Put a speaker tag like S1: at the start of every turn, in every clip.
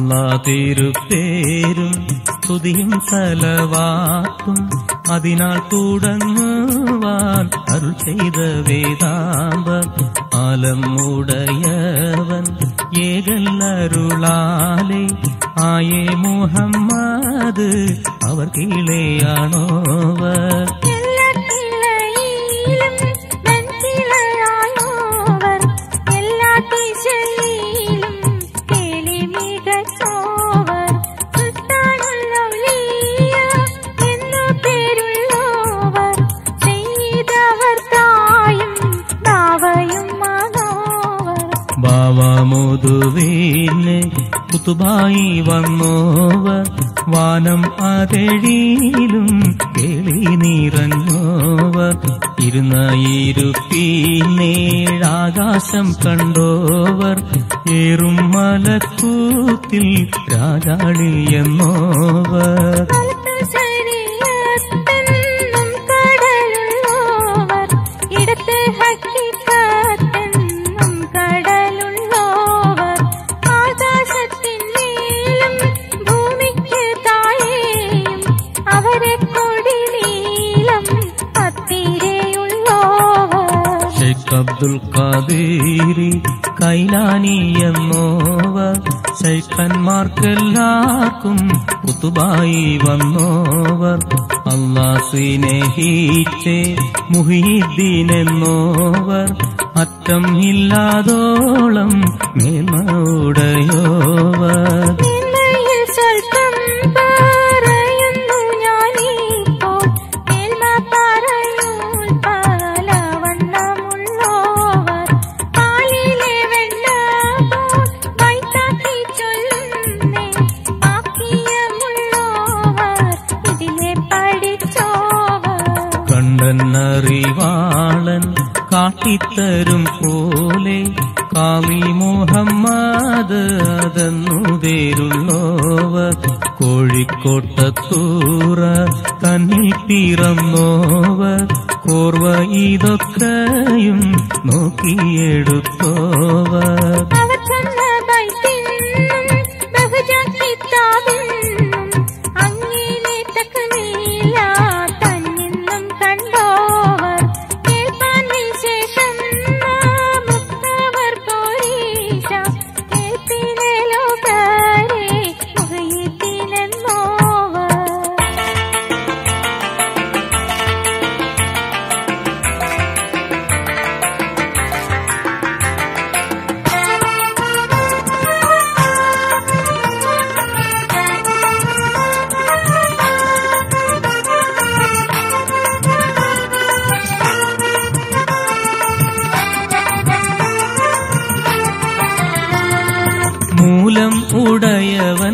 S1: അല്ലാ തിരുപ്പേരും സ്തുതിയും സലവാത്തും അതിനാൽ തുടങ്ങുവാൻ അരുൾ ചെയ്ത വേദാമ്പ ആലം ഉടയവൻ ഏകല്ലരുളാലെ ആയേ മുഹമ്മദ് അവർ കീഴെയാണോവർ
S2: എല്ലാ കിളയിലും വൻകിളയായോവർ എല്ലാ ദിശയിലും കേളി മികച്ചോവർ സുൽത്താനുല്ലൗലിയ എന്നു പേരുള്ളോവർ ചെയ്തവർക്കായും ദാവയും ആനോവർ
S1: ബാവമുതുവീന് കുത്തുബായി വന്നോവർ വാനം അതെഴിയിലും കേളി നിറഞ്ഞോവർ ഇരുന്ന ഇരുപ്പീനേഴാകാശം കണ്ടോവർ ഏറും മലക്കൂത്തിൽ രാജാളി എന്നോവർ
S2: കാലത്ത് ശരീഅത്തെന്നും കടലുള്ളോവർ ഇടത്ത് ഹക്കീക്കത്തെന്നും കടലുള്ളോവർ ആകാശത്തിൻ മേലും ഭൂമിക്ക് താഴെയും അവരെ കൊടി നീളം പത്തിരയുള്ളോവർ
S1: ഷെയ്ഖ് അബ്ദുൽ ഖാദീരി കൈലാനി എന്നോവർ ശൈഖന്മാർക്കെല്ലാവർക്കും കുത്തുബായി വന്നോവർ അല്ലാ സ്നേഹിച്ചേ മുഹീദ്ദീൻ എന്നോവർ അറ്റം ഇല്ലാതോളം മേന്മയുടയോവർ
S2: മേന്മയിൽ സ്വൽപ്പം പറയുന്നു ഞാനിപ്പോൾ മേന്മ പറയൂൽ പലവണ്ണമുള്ളോവർ പാലിലെ വെണ്ണ പോൽ വൈത്താക്കി ചൊല്ലുന്നേ ബാക്കിയമുള്ളോവർ ഇതിലെ പഠിച്ചോവർ
S1: കണ്ടന്നറിവാളൻ കാട്ടിത്തരും പോലെ കാളി മുഹമ്മദ് അതെന്നു പേരുള്ളോവർ കോഴിക്കോട്ടത്തൂറ തന്നിൽ പിറന്നോവർ കോർവ ഇതൊക്കെയും നോക്കിയെടുത്തോവർ
S2: അവർ ചൊന്ന ബൈത്തിന്നും ബഹുജാൻ കിതാബിന്നും അങ്ങനെ തക്മീല തന്നിന്നും കണ്ടോവർ കേൾപ്പാൻ വിശേഷം മുക്തവർ പോരീശ കേൾപ്പിനെ ലോകരെ മുഹയ്യത്തിനെന്നോവർ
S1: മൂലം ഉടയവൻ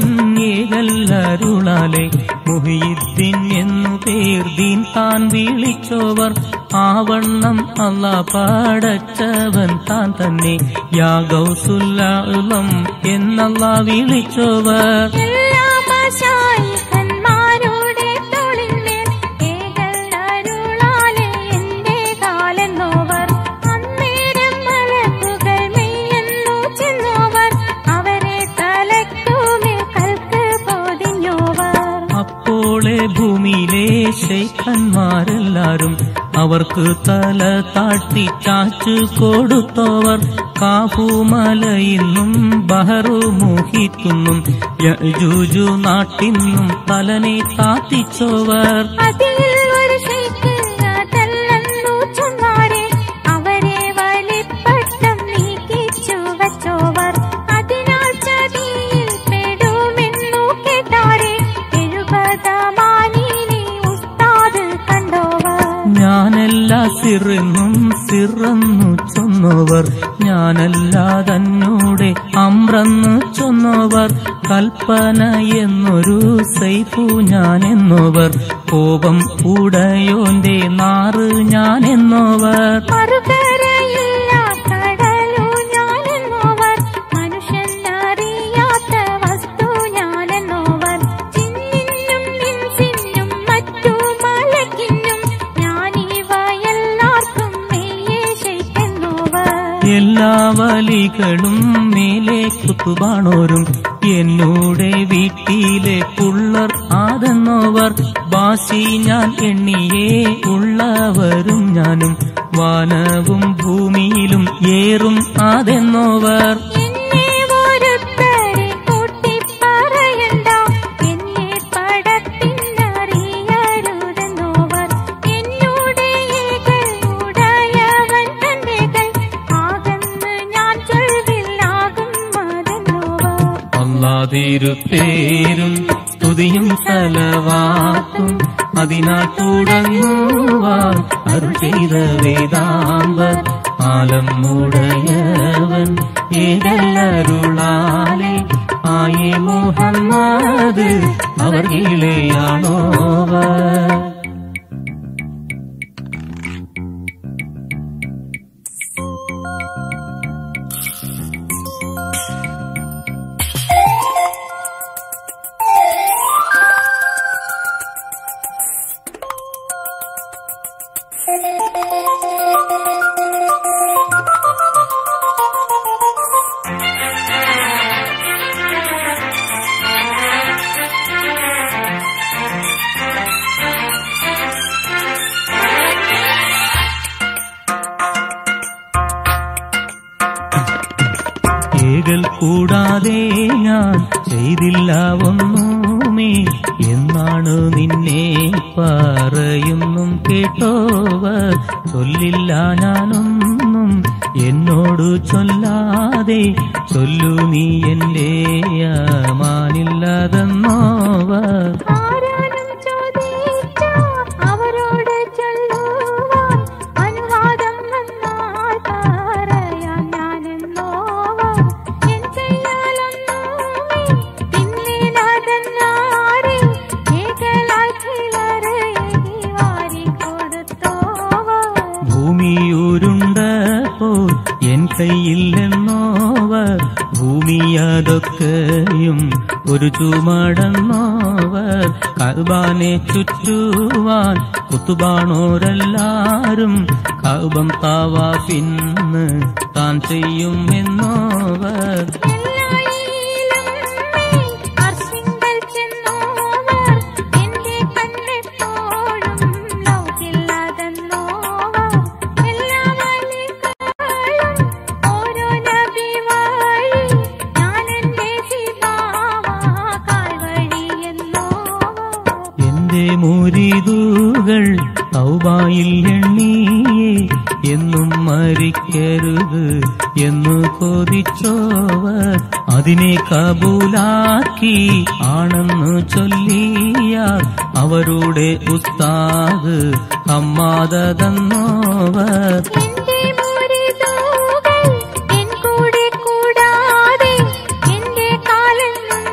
S1: ഏകല്ലരുളാലെ മുഹിയുദ്ദീൻ എന്നു പേർ ദീൻ താൻ വിളിച്ചോവർ ആവണ്ണം അല്ല പടച്ചവൻ താൻ തന്നെ യാഗൗസുല്ലം എന്നല്ല വിളിച്ചോവർ
S2: എല്ലാ മശായിഖന്മാരുടെ തോളിന്മേൽ ഏകല്ലരുളാലെ എന്റെ കാലെന്നോവർ അന്നേരം മലക്കുകൾ മെയ്യെന്നു ചെന്നോവർ അവരെ തലക്കുമേൽ കൽക്ക് പൊതിഞ്ഞോവർ
S1: അപ്പോളെ ഭൂമിയിലെ ശൈഖന്മാരെല്ലാരും അവർക്ക് തല താഴ്ത്തി ചാച്ചു കൊടുത്തവർ കാഫുമലയിന്നും ബഹറു മുഹിത്തുന്നും യജൂജു നാട്ടിന്നും തലനെ താത്തിച്ചോവർ
S2: അതിൽ ഒരു ശൈഖ് അതല്ലെന്നു ചൊന്നാരെ അവരെ വലിപ്പട്ടം നീക്കിച്ചു വച്ചോവർ അതിനാൽ ചതിയിൽ പെടുമെന്നു കേട്ടാരെ എഴുപതമാനിനെ ഉസ്താദ് കണ്ടോവർ
S1: ഞാനല്ല സിറെന്നും സിറന്നു ചൊന്നവർ ഞാനല്ല തന്നൂടെ അമ്രന്ന് ചൊന്നവർ കൽപ്പന എന്നൊരു സൈഫു ഞാനെന്നവർ കോപം ഉടയോന്റെ നാറ് ഞാനെന്നവർ
S2: മറുകരയില്ല കടലു ഞാനെന്നോവർ മനുഷ്യനറിയാത്ത വസ്തു ഞാനെന്നോവർ ചിന്നിനും നിൻസിനും മറ്റു മലക്കിനും ഞാനിവയെല്ലാവർക്കും മെയ്യേ ശൈക്കെന്നോവർ
S1: എല്ലാ വലികളും മേലെ കുത്തുപാണോരും എന്നോടെ വീട്ടിലെ പുള്ളർ ആതെന്നോവർ ബാശി ഞാൻ എണ്ണിയേ ഉള്ളവരും ഞാനും വാനവും ഭൂമിയിലും ഏറും ആതെന്നോവർ
S2: എന്നെ ഒരുത്തരെ കൂട്ടി പറയണ്ട എന്നെ പടത്തിനറിയരുതെന്നോവർ എന്നോട് ഉടയവൻ തന്റെകൾ ആകെന്ന് ഞാൻ ചൊൽവില്ലാകും മതെന്നോവർ
S1: അല്ലാതിരുത്തേരും സ്തുതിയും സലവാക്കും അതിനാൽ തുടങ്ങുവാൻ അരുൾ ചെയ്ത വേദാമ്പർ ആലം മുടയവൻ ഏതല്ലരുളാലെ ആയേ മുഹമ്മദ് അവർ കീഴെയാണോവർ ഏകൽ കൂടാതെ ഞാൻ ചെയ്തില്ല ഒന്നുമേ എന്നാണ് നിന്നെ പറയുന്നും കേട്ടോവർ ചൊല്ലില്ല ഞാനൊന്നും എന്നോട് ചൊല്ലാതെ ചൊല്ലു നീ എന്റെ മാനില്ലതെന്നോവർ
S2: ആരാനും ചോദിച്ചാൽ അവരോട് ചൊല്ലുവാൻ അനുവാദം വന്നാൽ പറയാൻ ഞാനെന്നോവർ എൻ കയ്യാലൊന്നുമേ തിന്നിനതെന്നാരെ ഏകലായി ചിലരെ എഴുതി വാരിക്കൊടുത്തോവർ
S1: ഭൂമിയൂരുണ്ടപ്പോൾ എൻ കയ്യില്ലെന്നോവർ ഭൂമി അതൊക്കെയും ഒരു ചുമടന്നോവർ കൽബാനെ ചുറ്റുവാൻ കുത്തുബാണോരെല്ലാരും കൽബം താവാ പിന്ന് താൻ ചെയ്യും എന്നോവർ
S2: എല്ലായിലും അർശിങ്കൽ ചെന്നോവർ എന്റെ കണ്ണെപ്പോഴും ലൗകില്ലതെന്നോവർ എല്ലാ വലികളും ഓരോ നബി വഴി ഞാൻ എന്റെ ശിവാവാകാൽ വഴിയെന്നോവർ
S1: എന്റെ മുരിതുകൾ തൗബായിൽ എണ്ണിയേ എന്നും മരിക്കരുത് എന്ന് കൊതിച്ചോവർ അതിനെ കബൂലാക്കി ആണെന്ന് ചൊല്ലിയാൽ അവരുടെ ഉസ്താദ് അമ്മാതന്നോവർ
S2: എന്റെ മുരിതുകൾ എൻ കൂടെ കൂടാതെ എന്റെ കാലെന്നും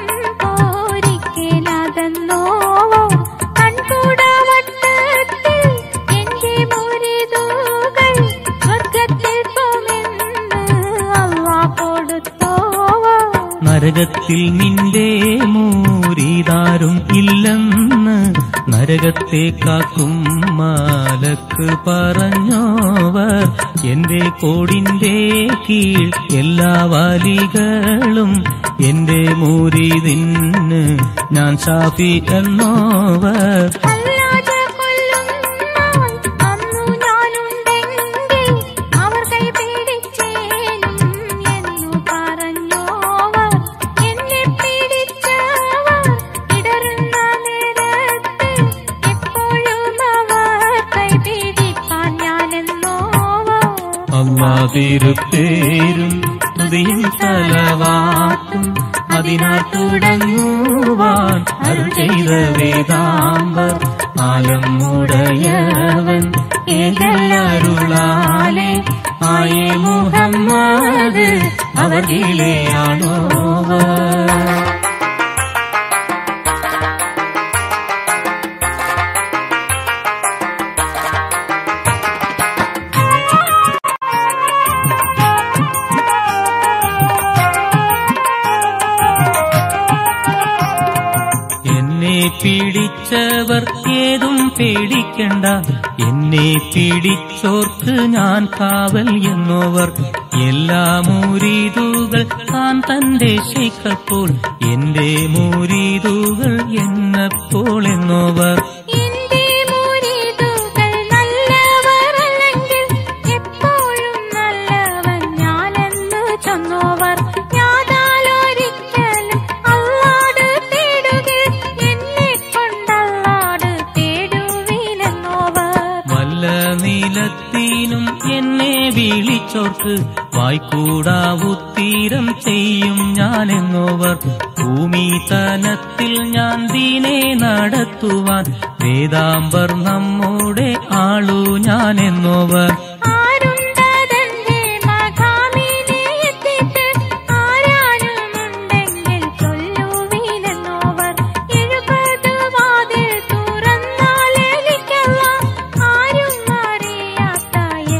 S2: പോരിക്കലാതെന്നോവോ കൺകൂട വട്ടത്തിൽ എന്റെ മുരിതുകൾ സ്വർഗത്തിൽ പോമെന്ന് അള്ളാ കൊടുത്തോവോ
S1: നരകത്തിൽ നിന്റെ മൂരിതാരും ഇല്ലെന്ന് നരകത്തെ കാക്കും മാലക്ക് പറഞ്ഞോവർ എന്റെ കോടിന്റെ കീഴ് എല്ലാ വാലികളും എന്റെ മൂരിതിന് ഞാൻ ഷാഫി എന്നോവർ
S2: അല്ലാതെ കൊല്ലുന്നാൾ അന്നു ഞാനുണ്ടെങ്കിൽ അവർ കൈ പിടിച്ചേനും എന്നു പറഞ്ഞോവർ എന്നെ പിടിച്ചവർ ഇടറുന്ന നേരത്ത് എപ്പോഴും അവർ കൈ പിടിപ്പാൻ ഞാനെന്നോവർ
S1: അള്ളാതിരുത്തേരും തുതിയും തലവാക്കും അതിനാൽ തുടങ്ങുവാൻ അരുൾ ചെയ്ത വേദാമ്പർ ആലം മുടയവൻ ഏകല്ലരുളാലെ ആയേ മുഹമ്മദ് അവർ കീഴെയാണോവർ എന്നെ പിടിച്ചവർ ഏതും പേടിക്ക പേടിക്കണ്ട എന്നെ പിടിച്ചോർക്ക് ഞാൻ കാവൽ എന്നോവർ എല്ലാ മൂരീതുകൾ താൻ തന്റെ ശൈഖപ്പോൾ എന്റെ മൂരീതുകൾ എന്നപ്പോൾ എന്നോവർ
S2: എന്റെ മുരീദുകൾ നല്ലവരല്ലെങ്കിൽ എപ്പോഴും നല്ലവൻ ഞാനെന്ന് ചൊന്നോവർ യാതാലൊരിക്കലും അല്ലാട് തേടുകിൽ എന്നെ കൊണ്ടല്ലാട് തേടുവിലെന്നോവർ
S1: വല്ല നീലത്തീനും എന്നെ വിളിച്ചോർക്ക് വായ്ക്കൂടാ ഉത്തീരം ചെയ്യും ഞാൻ എന്നോവർ ഭൂമി തനത്തിൽ ഞാൻ ദീനെ നടത്തുവാൻ വേദാംബർ നമ്മോടെ ആളു ഞാൻ എന്നോവർ
S2: ആരുണ്ടതെന്റെ മഖാമിനെ എത്തിയിട്ട് ആരാനുമുണ്ടെങ്കിൽ ചൊല്ലുവിനെന്നോവർ എഴുപത് വാതിൽ തുറന്നാൽ എനിക്കല്ല ആരും അറിയാത്ത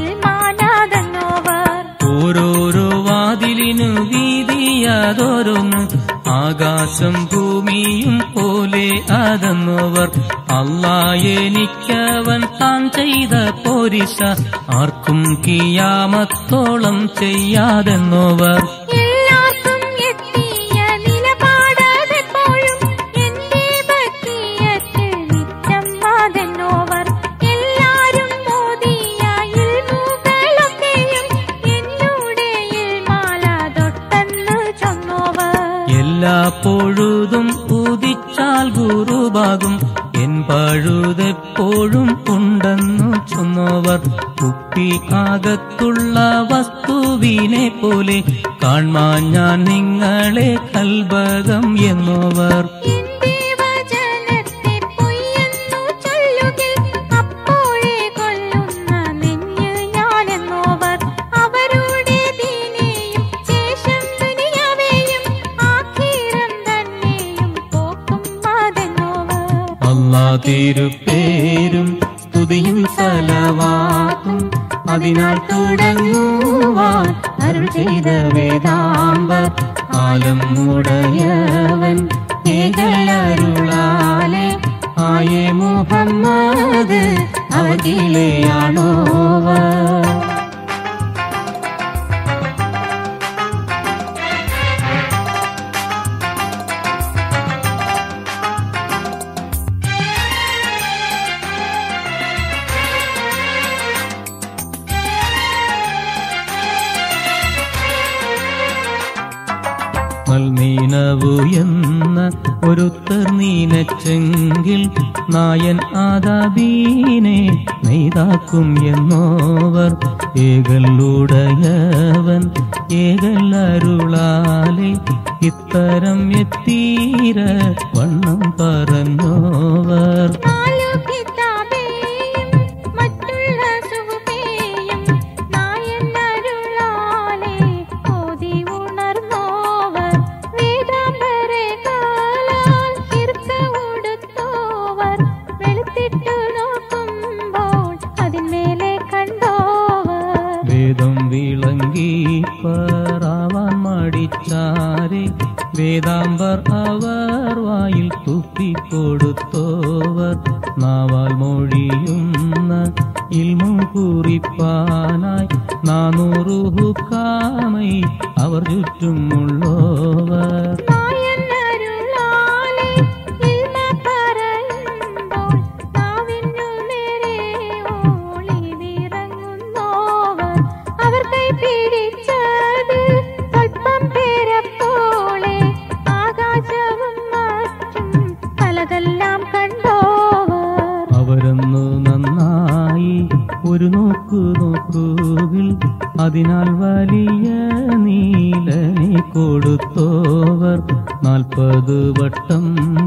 S2: ഇൽമാനാതെന്നോവർ
S1: ഓരോരോ വാതിലിനു വീതിയതോരോന്ന് ആകാശം ഭൂമിയും പോലെ അതെന്നോവർ അല്ലാ എനിക്കവൻ താൻ ചെയ്ത പോരിശ ആർക്കും കിയാമത്തോളം ചെയ്യാതെന്നോവർ
S2: എല്ലാവർക്കും എത്തിയ നിലപാടതെപ്പോഴും എന്റെ ഭക്തിയത്തിൽ നിറ്റം അതെന്നോവർ എല്ലാരും മോദിയ ഇൽമുകളൊക്കെയും എന്നൂടെ ഇൽമാല തൊട്ടെന്ന് ചൊന്നോവർ
S1: എല്ലാ പൊഴുതും ഉദിച്ചാൽ ഗുരുവാകും എൻ പഴുതെപ്പോഴും ഉണ്ടെന്നു ചൊന്നവർ കുപ്പി ആകത്തുള്ള വസ്തുവിനെ പോലെ കാൺമാൻ ഞാൻ നിങ്ങളെ കൽബകം എന്നവർ
S2: എന്റെ വചനത്തെ പൊയ്യെന്നു ചൊല്ലുകിൽ അപ്പോഴേ കൊല്ലുന്ന നെഞ്ഞ് ഞാനെന്നോവർ അവരുടെ ദീനെയും ശേഷം ദുനിയാവേയും ആഖിരം തന്നെയും പോക്കും അതെന്നോവർ
S1: അല്ലാ തിരുപ്പേരും സ്തുതിയും സലവാക്കും അതിനാൽ തുടങ്ങുവാൻ അരുൾ ചെയ്ത വേദാംബർ ആലം മുടയവൻ ഏകലരുളാലെ ആയേ മുഹമ്മദ് അവകിലെയാണോവർ മൽമീനവു എന്ന ഒരുത്തർ നീനച്ചെങ്കിൽ നായൻ ആദാബീനെ നെയ്താക്കും എന്നോവർ ഏകല്ലുടയവൻ ഏകല്ലരുളാലെ ഇത്തരം എത്തീര വണ്ണം പറഞ്ഞോവർ
S2: നാലു കിതാബേയും മറ്റുള്ള സുഹുബേയും നായനരുളാലെ ഓതി ഉണർന്നോവർ വേദാംബരെ കാലാൽ കിർക്ക ഉടുത്തോവർ വെളുത്തിട്ടു നോക്കുമ്പോൾ അതിന്മേലെ കണ്ടോവർ
S1: വേദം വിളങ്ങി പറാവാൻ മടിച്ചാരെ വേദാംബർ അവർ വായിൽ തുപ്പിക്കൊടുത്തോവർ നാവാൽ മൊഴിയുന്ന ഇൽമു കുറിപ്പാനായി നാനൂറു ഹുക്കാമൈ അവർ ചുറ്റുമുള്ളോവർ
S2: നായനരുളാലെ ഇൽമ പറയുമ്പോൾ നാവിനു നേരെ ഓളിവിറങ്ങുന്നോവർ അവർ കൈ പിടിച്ചത് സ്വൽപ്പം പേരപ്പോളെ ആകാശവും മറ്റും പലതെല്ലാം കണ്ടോവർ
S1: അവരൊന്നു നന്നായി ഒരു നോക്കു നോക്കുകിൽ അതിനാൽ വലിയ നീലനെ കൊടുത്തോവർ നാൽപ്പത് വട്ടം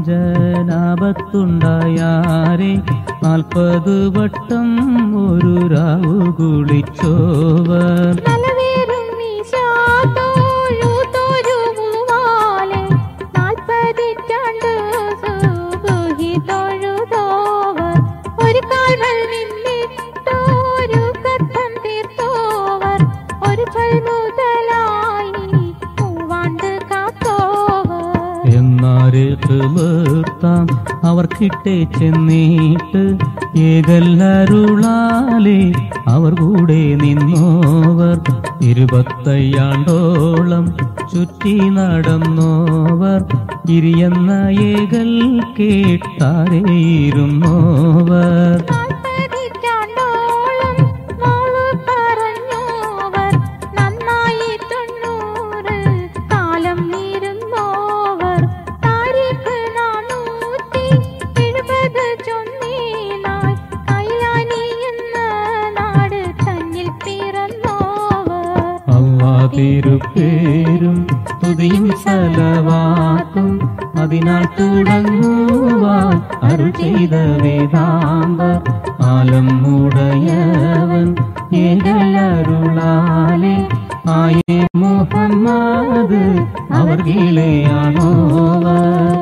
S1: ജനാപത്തുണ്ടായാരെ നാൽപ്പത് വട്ടം ഒരു രാവു കുളിച്ചോവർ
S2: നലവേറും മീശാത്തോഴു തൊഴുവുവാലെ നാൽപ്പതിറ്റാണ്ട് സുബുഹി തൊഴുതോവർ ഒരു കാൽവൽ നിന്നിട്ടോരു കഥം തീർത്തോവർ ഒരു മുതലായി മൂവാണ്ട് കാത്തോവർ
S1: എന്നാരെ തീർത്താം അവർ അവർക്കിട്ടേ ചെന്നീട്ട് ഏകല്ലരുളാലെ അവർ കൂടെ നിന്നോവർ ഇരുപത്തയ്യാണ്ടോളം ചുറ്റി നടന്നോവർ ഇരിയെന്ന ഏകൽ കേട്ടാരേയിരുന്നോവർ
S2: നാൽപ്പതിറ്റാണ്ടോളം മോള് പറഞ്ഞോവർ നന്നായി തൊണ്ണൂറ് കാലം ഇരുന്നോവർ താരിഖ് നാനൂറ്റി എഴുപത് ചൊന്നീനായി കൈലാനി എന്ന നാട് തന്നിൽ പിറന്നോവർ
S1: അള്ളാ തിരുപ്പേരും സ്തുതിയും സലവാത്തും അതിനാൽ തുടങ്ങുവാൻ അരുൾ ചെയ്ത വേദാന്ത ആലം മുടയവൻ ഏകലരുളാലെ ആയേ മുഹമ്മദ് അവർ ഗീളയാണോവർ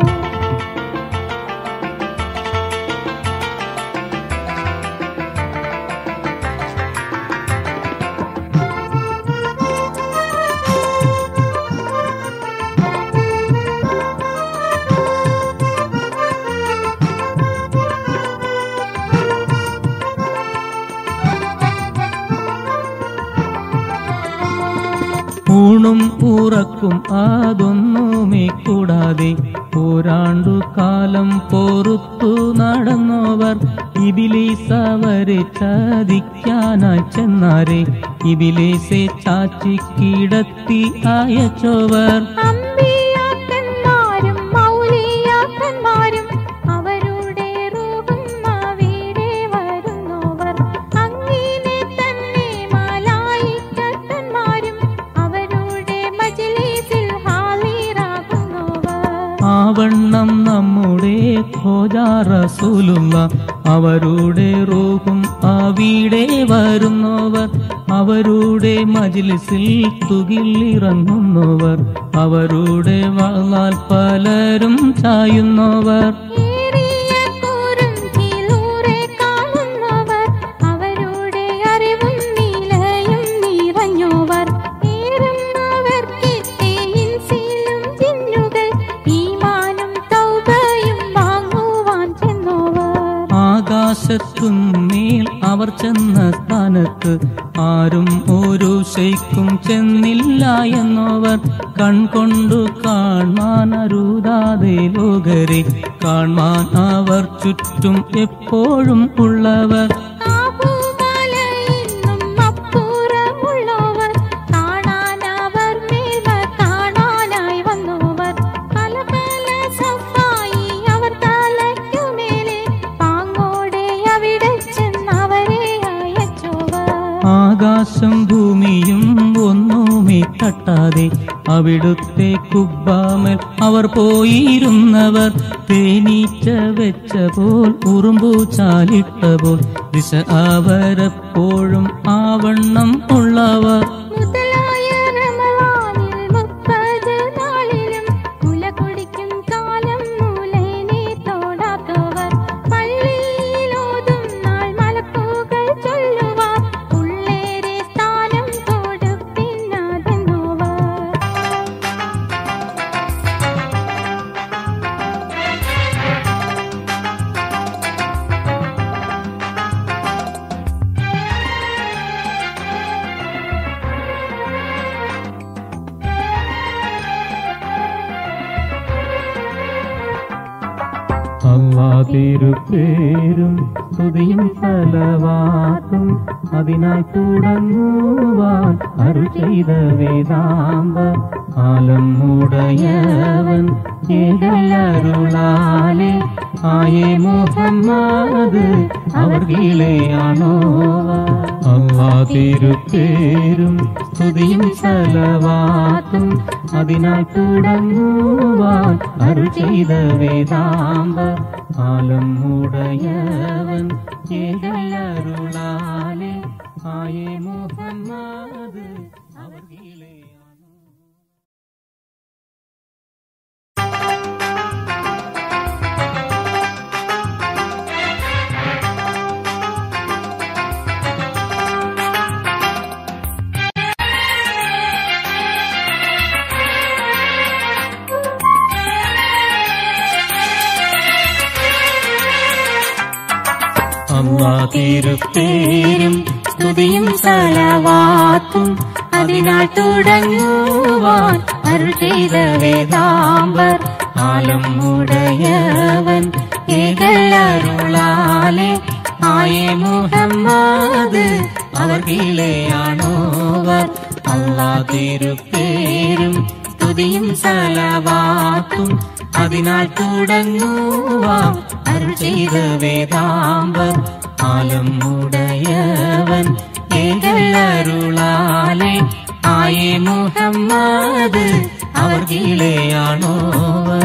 S1: ഊണും ഉറക്കും അതൊന്നുമേ കൂടാതെ പോരാണ്ടു കാലം പോറുത്തു നടന്നവർ ഇബിലീസവരെ ചതിക്കാനായി ചെന്നാരെ ഇബിലീസെ ചാച്ചി കിടത്തി അയച്ചോവർ
S2: അമ്പിയാക്കന്മാരും മൗലിയാക്കന്മാരും അവരുടെ റൂഹും അവിടെ വരുന്നവർ അങ്ങനെ തന്നെ മലായിക്കത്തന്മാരും അവരുടെ മജ്ലിസിൽ ഹാളിറാകുന്നവർ
S1: ആവണ്ണം നമ്മുടെ ഖോജാറസൂലുള്ള അവരുടെ റൂഹും അവിടെ വരുന്നവർ അവരുടെ മജ്ലിസിൽ തുകിലിറങ്ങുന്നവർ അവരുടെ വളാൽ പലരും ചായുന്നവർ
S2: ഏറിയ കുറുങ്കിലൂറെ കാണുന്നവർ അവരുടെ അറിവും നിലയും നിറഞ്ഞോവർ ഏറുന്നവർക്കെത്തെ ഇൻസിലും ജിന്നുകൾ ഈമാനും തൗബയും വാങ്ങുവാൻ ചെന്നോവർ
S1: ആകാശത്തും മേൽ അവർ ചെന്ന സ്ഥാനത്ത് ആരും ഒരു ശൈക്കും ചെന്നില്ല എന്നവർ കൺകൊണ്ടു കാണാൻ അരുതാതെ ലോകരെ കാണാൻ അവർ ചുറ്റും എപ്പോഴും ഉള്ളവർ
S2: കാബൂമലയിന്നും അപ്പുറമുള്ളവർ കാണാൻ അവർ മേൽമ കാണാനായി വന്നവർ പല പല സഫായി അവർ തലയ്ക്കുമേലെ പാങ്ങോടെ അവിടെ ചെന്നവരെ അയച്ചോവർ
S1: ആകാശം ഭൂമിയും ഒന്നുമേ തട്ടാതെ അവിടുത്തെ കുബ്ബാമൽ അവർ പോയിരുന്നവർ തേനീച്ച വെച്ച പോൽ ഉറുമ്പു ചാലിട്ട പോൽ ദിശ അവരെപ്പോഴും ആവണ്ണം ഉള്ളവർ
S2: മുതലായ റമളാനിൽ മുപ്പത് നാളിലും മുല കുടിക്കും കാലം മൂലേനെ തോടാത്തവർ പള്ളിയിലോതും നാൾ മലക്കുകൾ ചൊല്ലുവാർ ഉള്ളേരെ സ്ഥാനം കൊടുപ്പിന്നാതെന്നോവർ
S1: അള്ളാ തിരുപ്പേരും സ്തുതിയും ഫലവാത്തും അതിനാൽ തുടങ്ങുവാൻ അരുൾ ചെയ്ത വേദാന്ത ആലം മുടയവൻ ഏകല്ലരുളാലെ ആയേ മുഹമ്മദ് അവർ ഗീളയാണോവർ അള്ളാ തിരുപ്പേരും സ്തുതിയും സലവാത്തും അതിനാൽ തുടങ്ങുവാൻ അരുൾ ചെയ്ത വേദാന്ത ആലം മുടയവൻ ഏകല്ലരുളാലെ ആയേ മുഹമ്മദ് അവർ ഗീളയാണോ
S2: ും
S1: തിരുപ്പേരും സ്തുതിയും സലവാത്തും അതിനാൽ തുടങ്ങുവാൻ അരുൾ ചെയ്ത വേദാംബർ ആലം ഉടയവൻ ഏകലരുളാലെ ആയേ മുഹമ്മദ് അവർ കീഴെയാണോവർ അല്ലാ തിരുപ്പേരും സ്തുതിയും സലവാത്തും അതിനാൽ തുടങ്ങുവാൻ അരുൾ ചെയ്ത വേദാംബർ ആലം ഉടയവൻ ഏകലരുളാലെ ആയേ മുഹമ്മദ് അവർ കീഴെയാണോവർ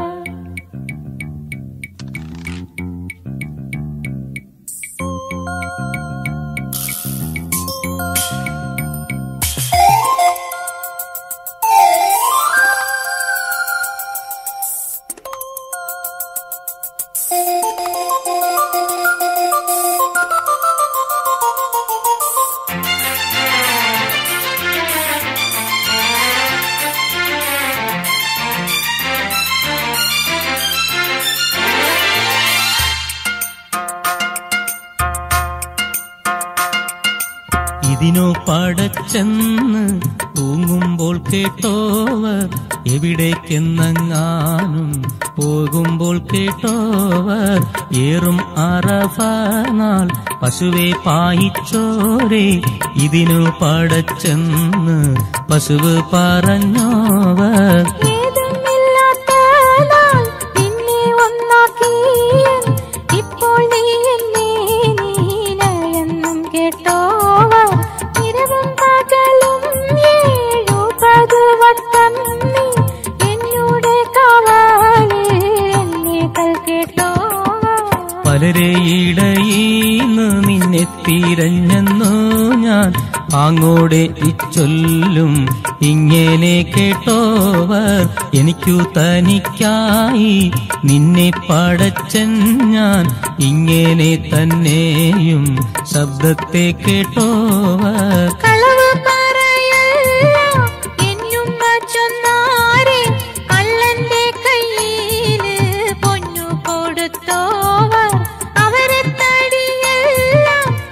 S1: ഇതിനോ പടച്ചെന്ന് തൂങ്ങുമ്പോൾ കേട്ടോവർ എവിടേക്കെന്നങ്ങാനും പോകുമ്പോൾ കേട്ടോവർ ഏറും അറഫനാൾ പശുവെ പായിച്ചോരെ ഇതിനു പടച്ചെന്ന് പശുവ് പറഞ്ഞോവർ
S2: ഏതുമില്ലാത്ത നാൾ നിന്നെ ഒന്നാക്കിയൻ. ഇപ്പോൾ നീ എന്നെ നീനയെന്നും കേട്ടോവർ. ഇരവും പകലും ഏഴുപത് വട്ടം നീ എന്നോട് കാവലിൽ എന്നെ കൽ കേട്ടോവർ.
S1: പലരെ ഇടയിന്ന് നിന്നെ തിരഞ്ഞെന്നു ഞാൻ അങ്ങോടെ ഇച്ചൊല്ലും ഇങ്ങനെ കേട്ടോവർ എനിക്കു തനിക്കായി നിന്നെ പടച്ചൻ ഞാൻ ഇങ്ങനെ തന്നെയും ശബ്ദത്തെ കേട്ടോവർ
S2: കളവ് പറയല്ല എന്നുമ്മ ചൊന്നാരെ കള്ളന്റെ കയ്യില് പൊന്നു കൊടുത്തോവർ അവരെ തടിയല്ല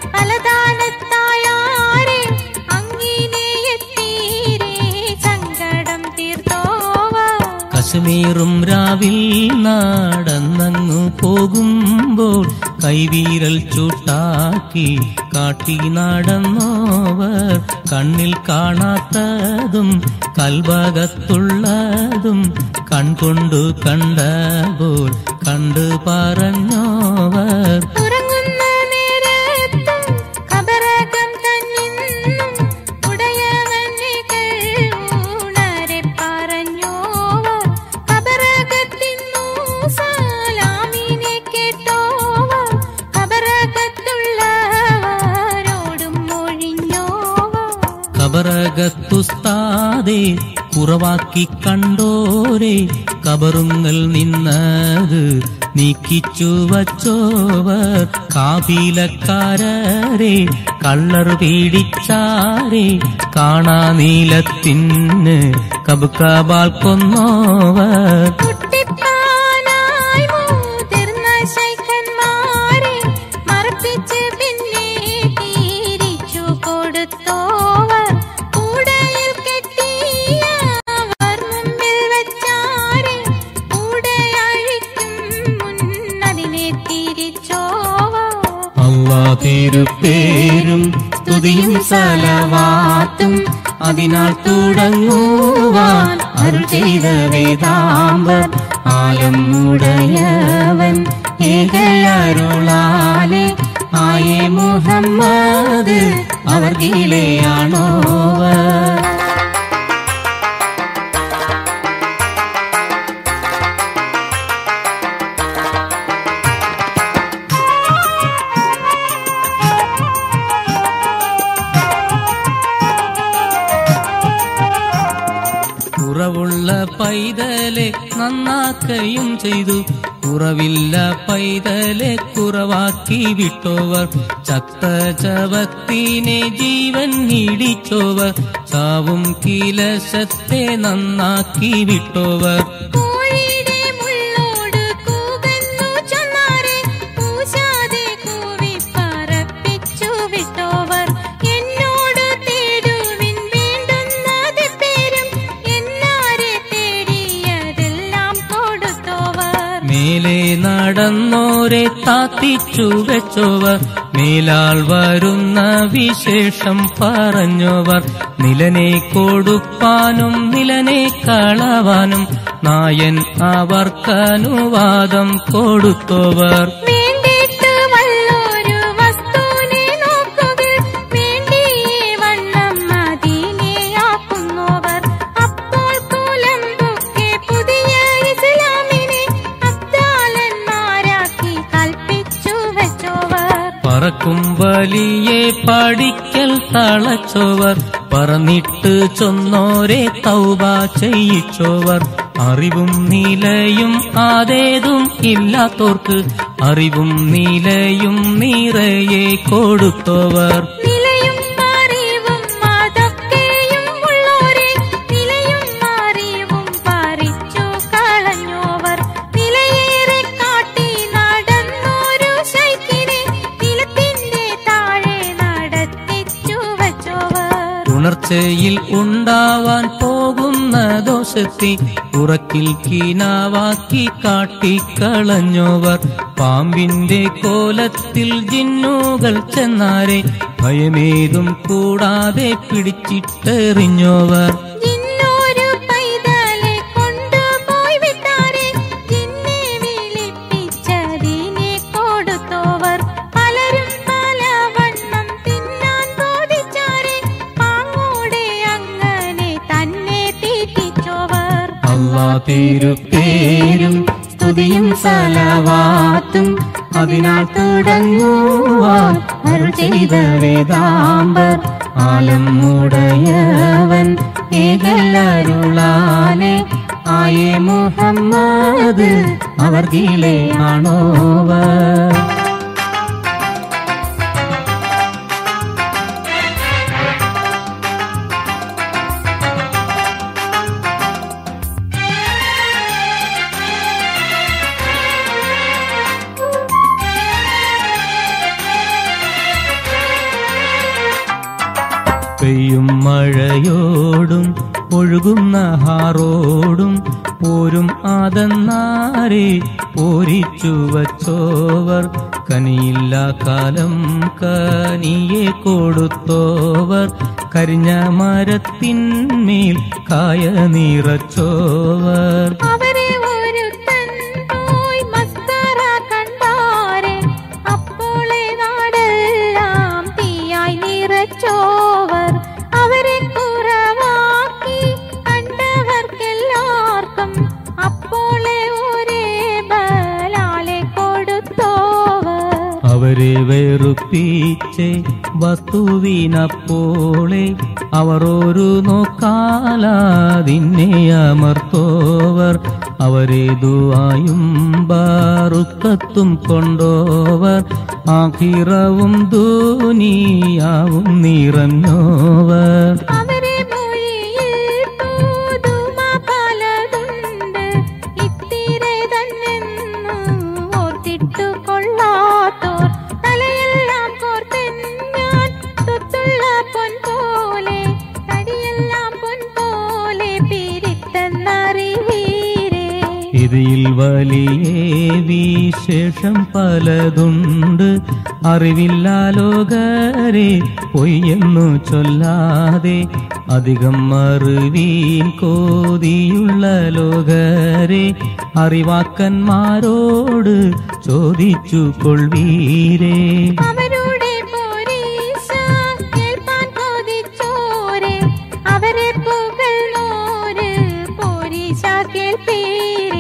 S2: പലതാനത്തായാരെ അങ്ങിനെ എത്തീരെ സങ്കടം തീർത്തോവർ
S1: കശ്മീറും രാവിൽ നടന്നങ്ങു പോകുമ്പോൾ കൈവീരൽ ചൂട്ടാക്കി കാട്ടി നടന്നോവർ കണ്ണിൽ കാണാത്തതും കൽഭാഗത്തുള്ളതും കൺകൊണ്ടു കണ്ടപ്പോൾ കണ്ടു പറഞ്ഞോവർ
S2: ഉറങ്ങുന്ന നേരത്തും കബറകം തന്നിന്നും ഉടയവനുകൾ ഉണരെ പറഞ്ഞോവർ കബറകത്തിന്നു സലാമിനെ കേട്ടോവർ കബറകത്തുള്ളവരോടും മൊഴിഞ്ഞോവർ
S1: കബറകത്തുസ്താതെ കുറവാക്കി കണ്ടോരെ കബറുങ്ങൾ നിന്നത് നീക്കിച്ചു വച്ചോവർ കാപിലക്കാരരെ കള്ളർ പീഡിച്ചാരെ കാണാ നീലത്തിന് കബുക്കബാൽ കൊന്നോവർ
S2: കുട്ടിപ്പാനായി മുതിർന്ന ശൈഖന്മാരെ മറപ്പിച്ച് പിന്നെ തിരിച്ചു കൊടുത്തോവർ കൂടയിൽ കെട്ടിയവർ മുമ്പിൽ വെച്ചാരെ കൂടയഴിക്കും മുന്നതിനെ തിരിച്ചോവർ
S1: അള്ളാ തിരുപ്പേരും സ്തുതിയും സലവാത്തും അതിനാൽ തുടങ്ങുവാൻ അരുൾ ചെയ്ത വേദാംബർ ആലം ഉടയവൻ ഏകയരുളാലെ ആയേ മുഹമ്മദ് അവർ കീഴെയാണോവർ കുറവുള്ള പൈതലെ നന്നാക്കയും ചെയ്തു കുറവില്ല പൈതലെ കുറവാക്കി വിട്ടോവർ ചത്ത ചവത്തിനെ ജീവൻ ഇടിച്ചോവർ ചാവും കിലശത്തെ നന്നാക്കി വിട്ടോവർ
S2: കോഴിയുടെ മുള്ളോട് കൂകന്നു ചൊന്നാരെ കൂശാതെ കൂവിപ്പാൻ
S1: നടന്നോരെ താത്തിച്ചു വെച്ചോവർ മേലാൾ വരുന്ന വിശേഷം പറഞ്ഞോവർ നിലനെ കൊടുപ്പാനും നിലനെ കളവാനും നായൻ അവർക്കനുവാദം കൊടുത്തോവർ
S2: വേണ്ടിട്ട് വല്ലൊരു വസ്തുവിനെ നോക്കുക വേണ്ടിയേ വണ്ണം മദീനയാക്കുന്നവർ അപ്പോൾ കുലമ്പൊക്കെ പുതിയ ഇസ്ലാമിനെ അബ്ദാലന്മാരാക്കി കൽപ്പിച്ചു വെച്ചോവർ
S1: പറക്കും വലിയെ പഠിക്കൽ തളച്ചോവർ പറന്നിട്ട് ചൊന്നോരെ തൗബ ചെയ്യിച്ചോവർ അറിവും നിലയും ആതേതും ഇല്ലാത്തോർക്ക് അറിവും നിലയും നിറയെ കൊടുത്തോവർ
S2: നിലയും അറിവും അതൊക്കെയും ഉള്ളോരെ നിലയും അറിവും പറിച്ചു കളഞ്ഞോവർ നിലയേറെ കാട്ടി നടന്നൊരു ശൈക്കിനെ നിലത്തിന്റെ താഴെ നടത്തിച്ചു വച്ചോവർ
S1: ഉണർച്ചയിൽ ഉണ്ടാവാൻ പോകുന്ന ദോഷത്തെ ഉറക്കിൽ കീനാവാക്കി കാട്ടിക്കളഞ്ഞോവർ പാമ്പിന്റെ കോലത്തിൽ ജിന്നുകൾ ചെന്നാരെ ഭയമേതും കൂടാതെ പിടിച്ചിട്ടെറിഞ്ഞോവർ
S2: ജിന്നൊരു പൈതലെ കൊണ്ടുപോയി വിട്ടാരെ ജിന്നെ വിളിപ്പിച്ചതിനെ കൊടുത്തോവർ പലരും പല വണ്ണം തിന്നാൻ ബോധിച്ചാരെ പാങ്ങോടെ അങ്ങനെ തന്നെ തീറ്റിച്ചോവർ
S1: അള്ളാ തിരുപ്പേരും സ്തുതിയും സലവാത്തും അതിനാൽ തുടങ്ങുവാൻ അരുൾ ചെയ്ത വേദാംബർ ആലം ഉടയവൻ ഏകല്ലരുളാനെ ആയേ മുഹമ്മദ് അവർ കീഴേ ആണോവർ പെയ്യും മഴയോടും ഒഴുകുന്ന ഹാറോടും പോരും ആദന്നാരെ പോരിച്ചു വച്ചോവർ കനിയില്ല കാലം കനിയെ കൊടുത്തോവർ കരിഞ്ഞ മരത്തിന്മേൽ കായ നിറച്ചോവർ
S2: അവരെ ഒരുത്തൻ പോയി മസ്തറ കണ്ടാരെ അപ്പോളെ നാടെല്ലാം തീയായി നിറച്ചോവർ അവരെ കുറവാക്കി കണ്ടവർക്കെല്ലാവർക്കും അപ്പോളെ ഒരേ ബലാലെ കൊടുത്തോവർ
S1: അവരെ വെറുപ്പിച്ചേ വസ്തുവിനപ്പോളെ അവർ ഒരു നോക്കാലാതിന്നെ അമർത്തോവർ അവരെ ദുവായും ബാറുക്കത്തും കൊണ്ടോവർ ആഹിറവും ദൂനിയാവും നിറഞ്ഞോവർ
S2: അവരെ മൊഴിയിൽ പുതുമ പലതുണ്ട് ഇത്തിരെ തന്നെന്ന് ഓർത്തിട്ടു കൊള്ളാത്തോർ തലയെല്ലാം കോർത്തെഞ്ഞാൻ തൊത്തുള്ള പൊൻ പോലെ തടിയെല്ലാം പൊൻ പോലെ പിരിത്തെന്നറിവീരേ
S1: ഇതിൽ വലിയ വിശേഷം പലതുണ്ട് അറിവില്ല ലോകരെ പൊയ്യെന്നു ചൊല്ലാതെ അധികം അറിവീൻ കോതിയുള്ള ലോകരെ അറിവാക്കന്മാരോട് ചോദിച്ചു കൊൾവീരേ
S2: അവരുടെ പോരീശ കേൾപ്പാൻ കൊതിച്ചോരെ അവരെ പുകഴ്ന്നോര് പോരീശ കേൾപ്പീരെ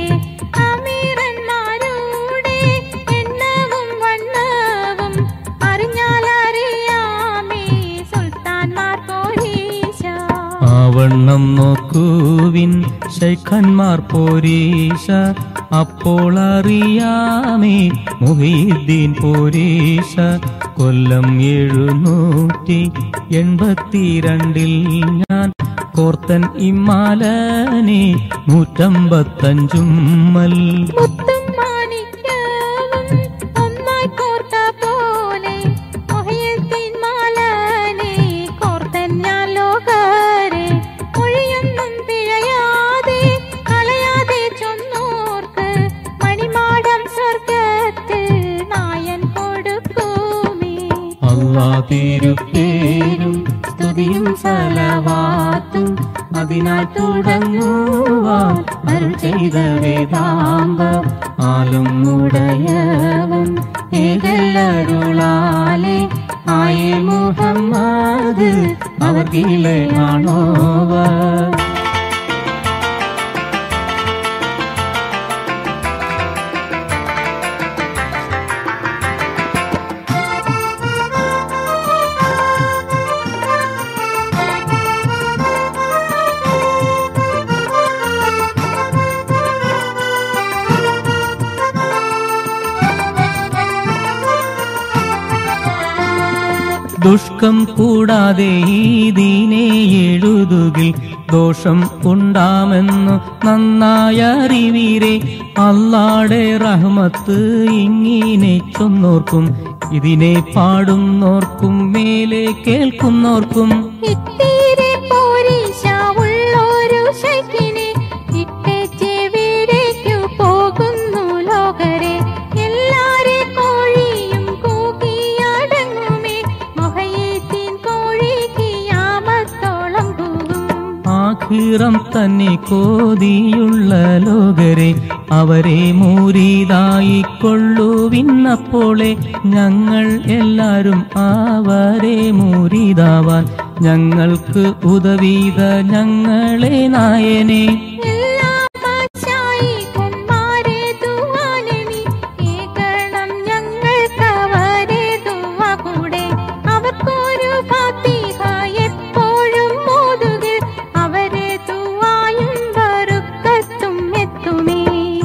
S2: അമീറന്മാരുടെ എണ്ണവും വണ്ണവും അറിഞ്ഞാൽ അറിയാമേ സുൽത്താൻമാർ പോരീശ
S1: ആവണ്ണം നോക്കുവിൻ ശൈഖന്മാർ പോരീശ അപ്പോൾ അറിയാമേ മുഹീദ്ദീൻ പോരീശ കൊല്ലം എഴുന്നൂറ്റി എൺപത്തിരണ്ടിൽ ഞാൻ കോർത്തൻ ഇമ്മാലനെ നൂറ്റമ്പത്തഞ്ചും മൽ
S2: മുത്തും മാണിക്യവും ഒന്നായി കോർത്ത പോലെ മൊഹീദ്ദീൻ മാലനെ കോർത്തൻ ഞാൻ ലോകരെ മൊഴിയൊന്നും പിഴയാതെ കളയാതെ ചൊന്നോർക്ക് മണിമാടം സ്വർഗ
S1: സ്തുതിയും സലവാത്തും അതിനാൽ തുടങ്ങുവാൻ അരുൾ ചെയ്ത വേദാമ്പ ആലും ഉടയവൻ ഏകല്ലരുളാലെ ആയേ മുഹമ്മദ് അവർ കീഴാണോവർ ദുഷ്കം കൂടാതെ ഈ ദീനെ എഴുതുകിൽ ദോഷം ഉണ്ടാമെന്നു നന്നായ അറിവീരെ അല്ലാടെ റഹ്മത്ത് ഇങ്ങനെ ചൊന്നോർക്കും ഇതിനെ പാടുന്നോർക്കും മേലെ കേൾക്കുന്നോർക്കും
S2: ഇത്തിരി പോരീശ ഉള്ളൊരു ശൈഖിനെ ഇട്ടേ ചെവിടേക്കു പോകുന്നു ലോകരെ എല്ലാരെ കോഴിയും കൂകിയടങ്ങുമേ മൊഹയേത്തിൻ കോഴി കിയാമത്തോളം കൂകും
S1: ആഖിറം തന്നെ കോതിയുള്ള ലോകരെ അവരെ മൂരിതായി കൊള്ളുവിന്നപ്പോളെ ഞങ്ങൾ എല്ലാരും അവരെ മൂരിതാവാൻ ഞങ്ങൾക്ക് ഉദവീത ഞങ്ങളെ നായനെ
S2: എല്ലാ മാശായിഖന്മാരെ ദുആനമി ഏകണം ഞങ്ങൾക്കവരെ ദുആ കൂടെ അവർക്കൊരു ഫാത്തിഹ എപ്പോഴും ഓതുകിൽ അവരെ ദുആയും ബറുക്കത്തും എത്തുമേ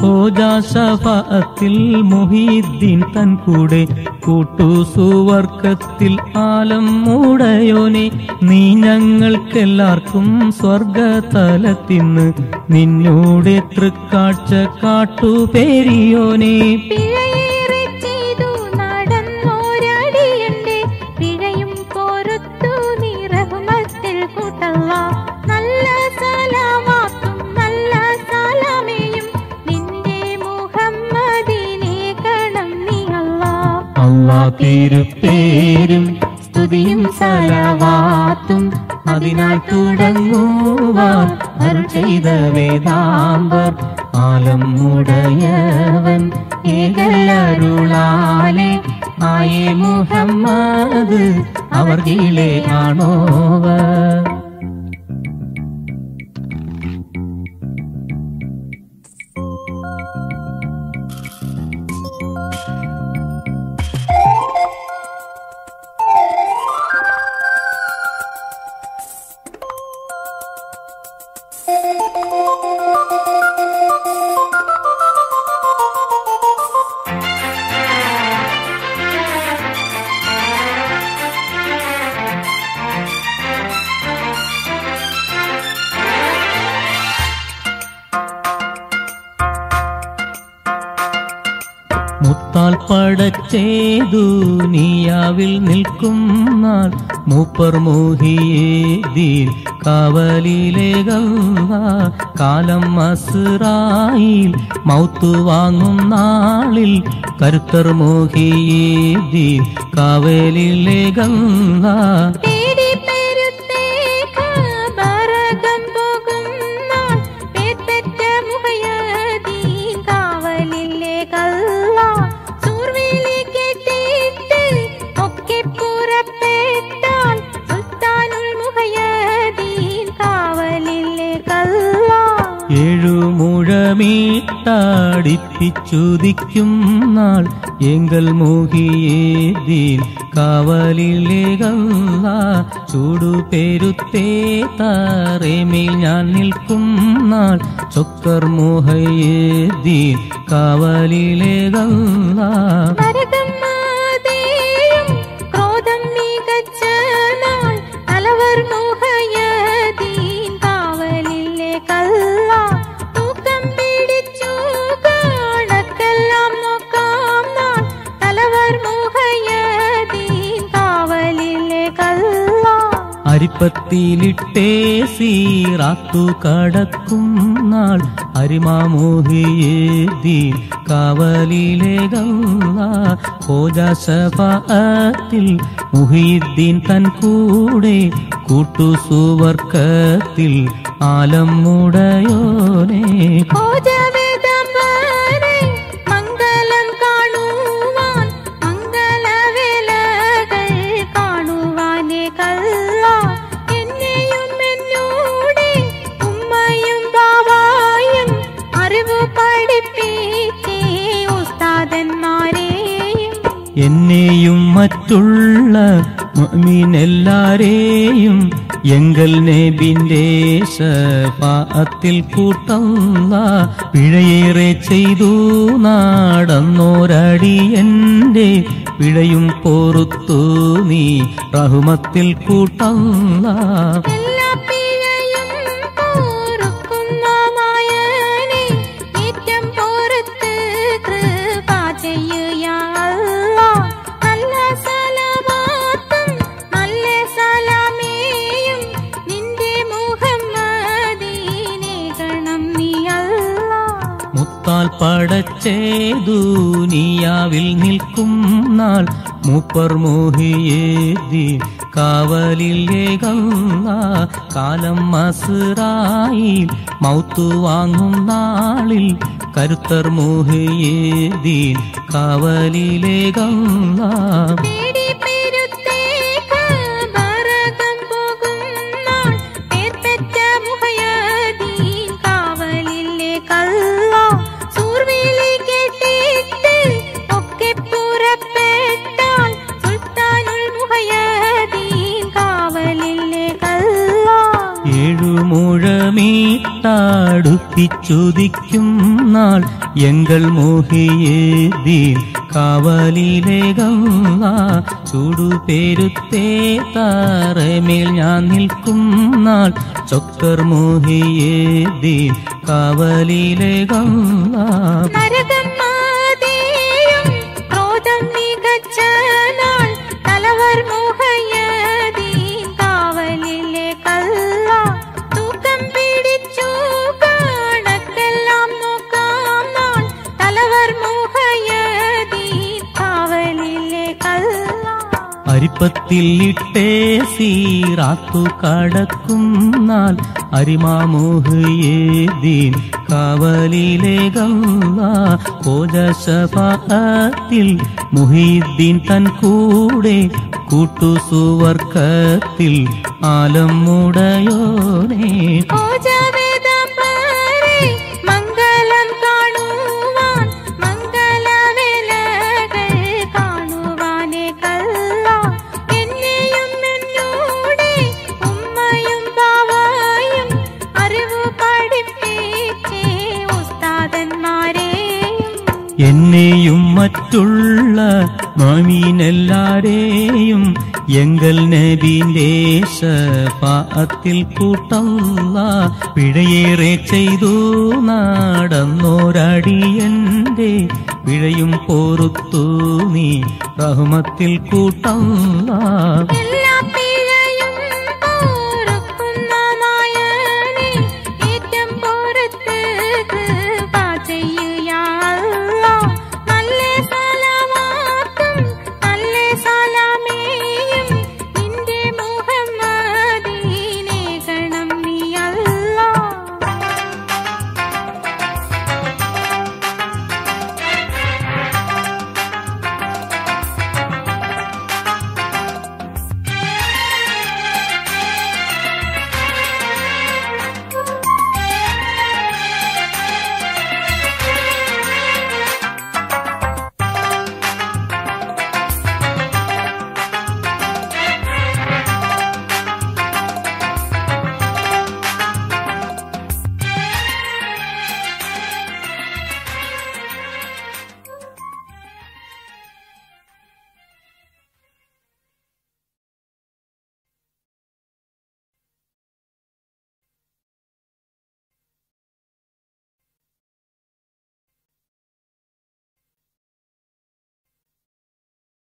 S1: ഷഫത്തിൽ മുഹീദ്ദീൻ തൻ കൂടെ കൂട്ടു സുവർക്കത്തിൽ ആലം മൂടയോനെ നീ ഞങ്ങൾക്കെല്ലാവർക്കും സ്വർഗതലത്തിന്ന് നിന്നോടെ തൃക്കാഴ്ച കാട്ടുപേരിയോനെ
S2: പിഴയേറെ ചെയ്തു നടന്നോരടിയന്റെ പിഴയും പൊറുത്തു നീ റഹ്മത്തിൽ കൂട്ടല്ല നല്ല സലാമാത്തും നല്ല സലാമേയും നിന്റെ മുഹമ്മദിനെ കണം നീ അല്ലാ
S1: അള്ളാ തിരുപ്പേരും സ്തുതിയും സലവാത്തും അതിനാൽ തുടങ്ങുവാൻ അരുൾ ചെയ്ത വേദാംബർ ആലം മുടയവൻ ഏകല്ലരുളാലെ ആയേ മുഹമ്മദ് അവർ കീഴേ ആണോവർ മുത്താൽ പടച്ചേതു നീയാവിൽ നിൽക്കും നാൾ മൂപ്പർ മോഹിയേദീൻ കാവലിലെ ഗംഗ കാലം അസുറായിൽ മൗത്തു വാങ്ങും നാളിൽ കരുത്തർ മോഹിയേദീൻ കാവലിലെ ഗംഗ
S2: തേടി പെരുത്തേക്ക് ബറകം പോകുന്നാൾ പേർപ്പെട്ട മുഹയ്യദീൻ കാവലിലെ കള്ള സൂർവിളി കേട്ടിട്ട് ഒക്കെ പുറപ്പെട്ടാൽ സുൽത്താനുൽ മുഹയ്യദീൻ കാവലിലെ കള്ള
S1: ഏഴു മുഴമീട്ടാടിപ്പിച്ചുദിക്കും നാൾ എങ്കൽ മോഹിയേദീൻ കാവലിലെ ഗംഗ ചൂടു പെരുത്തേ താറേമേൽ ഞാൻ നിൽക്കും നാൾ ചൊക്കർ മോഹയേദീൻ കാവലിലെ ഗംഗ
S2: നരകം മാതേയും ക്രോധം മികച്ച നാൾ തലവർ മുഹയ്യദീൻ കാവലിലെ കള്ള തൂക്കം പിടിച്ചു കണക്കെല്ലാം നോക്കാം നാൾ തലവർ മുഹയ്യദീൻ കാവലിലെ കള്ള
S1: അരിപ്പത്തിലിട്ടേ സീറാത്തു കടക്കും നാൾ അരിമാമോഹിയേദീൻ കാവലിലെ ഗംഗ ഓജാശഫത്തിൽ മുഹീദ്ദീൻ തൻ കൂടെ കൂട്ടുസുവർക്കത്തിൽ ആലമുടയോനേ
S2: ഭോജവേദംബരെ മംഗളം കാണുവാൻ മംഗളവേലകൾ കാണുവാനേ കല്ല എന്നെയും എന്നോടെ ഉമ്മയും ബാവായും അറിവ് പഠിപ്പിച്ചേ ഉസ്താദന്മാരെയും
S1: എന്നെയും മറ്റുള്ള മുഅ്മിനെല്ലാരെയും എങ്കൽ നബിന്റെ ശഫാഅത്തിൽ കൂട്ടല്ല പിഴയേറെ ചെയ്തു നാടന്നോരടിയന്റെ പിഴയും പോറുത്തു നീ റഹുമത്തിൽ കൂട്ടല്ല
S2: എല്ലാ പിഴയും പോറുക്കുന്ന മായനെ ഏറ്റം പോറത്ത് കൃപ ചെയ്യുക നല്ല സലവാത്തും നല്ല സലാമേയും നിന്റെ മുഹമ്മദീനെ ഗണം നീ അല്ലാ
S1: മുത്താൽ പടച്ചേതു നീയാവിൽ നിൽക്കും നാൾ മൂപ്പർ മോഹിയേതി കാവലിലേകല്ല കാലം മസുറായി മൗത്തു വാങ്ങും നാളിൽ കരുത്തർ മോഹിയേതി കാവലിലേകല്ല
S2: പേടി പെരുത്തേക്ക് ബറകം പോകുന്നാൾ പേർപ്പെട്ട മുഹയദീൻ കാവലിലെ കല്ല സൂർവിളി കേട്ടിട്ട് ഒക്കെ പുറപ്പെട്ടാൽ സുൽത്താനുൽ മുഹയദീൻ കാവലിലെ കല്ല
S1: ഏഴുമുഴമീട്ടാടുപ്പിച്ചുദിക്കും നാൾ എങ്കൾ മോഹിയേദീൻ കാവലിലേകല്ല ചൂടുപേരുത്തേ താറമേൽ ഞാൻ നിൽക്കും നാൾ ചൊക്കർ മോഹിയേദീൻ കാവലിലേകല്ല
S2: നരകം മാതേയും ക്രോധം മികച്ച നാൾ തലവർ മുഹയ്യദീൻ കാവലിലെ കല്ല തൂക്കം പിടിച്ചു കണക്കെല്ലാം നോക്കാം നാൾ തലവർ മുഹയ്യദീൻ കാവലിലെ കല്ല
S1: അരിപ്പത്തിൽ ഇട്ടേ സീറാത്തു കടക്കും നാൾ അരിമാമോഹയേദീൻ കാവലിലേകല്ല കോജശഫാത്തിൽ മുഹീദ്ദീൻ തൻ കൂടെ കൂട്ടുസുവർക്കത്തിൽ ആലം മുടയോനേ
S2: ഭോജവേദംബരെ മംഗളം കാണുവാൻ മംഗളവേലകൾ കാണുവാനേ കല്ല എന്നെയും എന്നോടെ ഉമ്മയും ബാവായും അറിവ് പഠിപ്പിച്ചേ ഉസ്താദന്മാരെയും
S1: എന്നെയും മറ്റുള്ള മാമീനെല്ലാരെയും എങ്കൽ നബിന്റെ ശഫാഅത്തിൽ കൂട്ടല്ല പിഴയേറെ ചെയ്തു നാടന്നോരടിയന്റെ പിഴയും പോറുത്തു നീ റഹ്മത്തിൽ കൂട്ടല്ല
S2: എല്ലാ